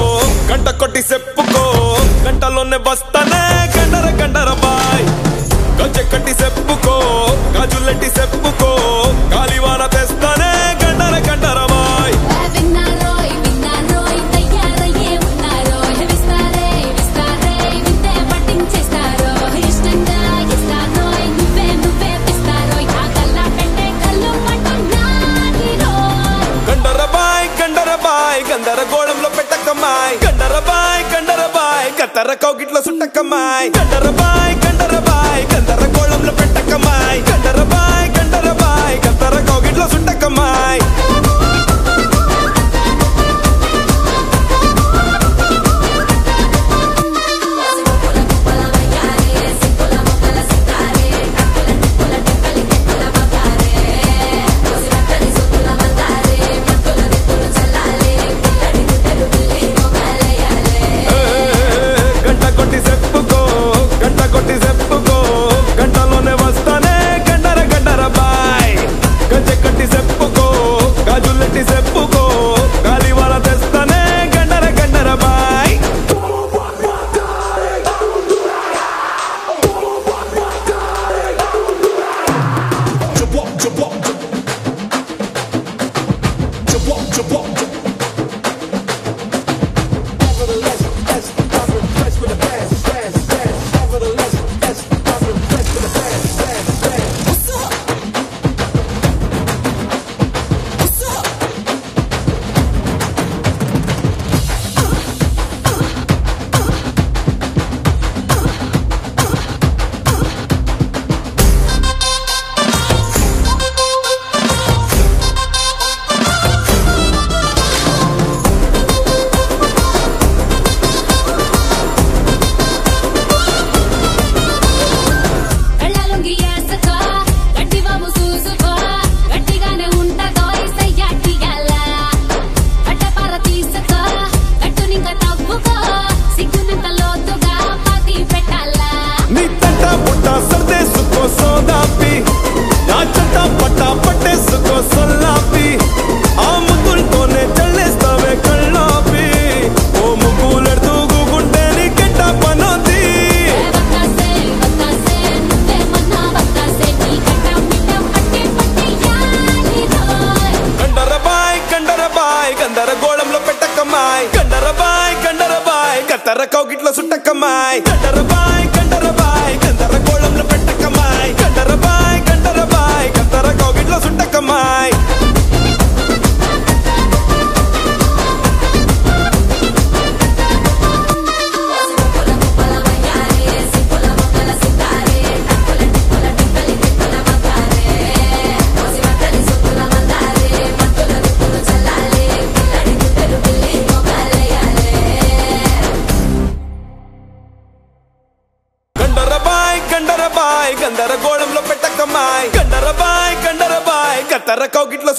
గంట కొట్టి చెప్పుకో గంటలోనే వస్తానే గండర గండర బాయ్ గజ్జె కట్టి చెప్పుకో గాజులెట్టి చెప్పుకో గాలివాన తెస్తానే గండర గండర బాయ్ విన్నారోయ్ విన్నారోయ్ తయారయ్యే ఉన్నారోయ్ విస్తారే విస్తారే వింతే పట్టించేస్తారో ఇష్టంగా ఇస్తారోయ్ నువ్వే నువ్వే పిస్తారోయ్ ఆ కల్లా పెట్టే కళ్ళు పట్టున్నాడిరోయ్ గండర బాయ్ గండర బాయ్ గందర గోళంలో పెట్టకమ్మాయ్ గండర బాయ్ గండర బాయ్ కత్తర కౌగిట్లో సుట్టకమ్మాయ్ గండర బాయ్ గండర బాయ్ గందర గోళంలో పెట్టకమ్మాయ్ గండర బాయ్ గండర బాయ్ కత్తర కౌగిట్లో సుట్టకమ్మాయ్ గంట కొట్టి చెప్పుకో గంట కొట్టి చెప్పుకో గంటలోనే వస్తానే గండర గండర బాయ్ గజ్జె కట్టి చెప్పుకో గాజులెట్టి చెప్పుకో గాలివాన తెస్తానే గండర గండర బాయ్ కళ్ళలుంగి ఏసుకో గట్టివాము చూసుకో గట్టిగానే ఉంటదో ఇసయ్యాటియాల అడ్డపార తీసుకో గట్టునింక తవ్వుకో సిగ్గునింత లోతుగా పాతి పెట్టాలా నీ తంట పుట్ట సర్దేసుకో సోదాపి నా చెట్ట పట్ట పట్టేసుకో సొల్లాపి ఆ ముగ్గులతోనే చల్లేస్తావే కళ్ళాపి ఓ ముగ్గులెడుతూ గూగుంటే నీ కెట్ట పనోది వత్తాసే వత్తాసే నువ్వేమన్నా వత్తాసే నీ గట్ట మిట్ట పట్టి పట్టి యాలిరోయ్ గండర బాయ్ గండర బాయ్ గందర గోళంలో పెట్టకమ్మాయ్ గండర బాయ్ గండర బాయ్ కత్తర కౌగిట్లో సుట్టకమ్మాయ్ గండర బాయ్ గండర బాయ్ గందర గోళంలో పెట్టకమ్మాయ్ గండర బాయ్ గండర బాయ్ కత్తర కౌగిట్లో సుట్టకమ్మాయ్ గండర బాయ్ గండర బాయ్ గందర గోళంలో పెట్టకమ్మాయ్ గండర బాయ్ గండర బాయ్ కత్తర కౌగిట్లో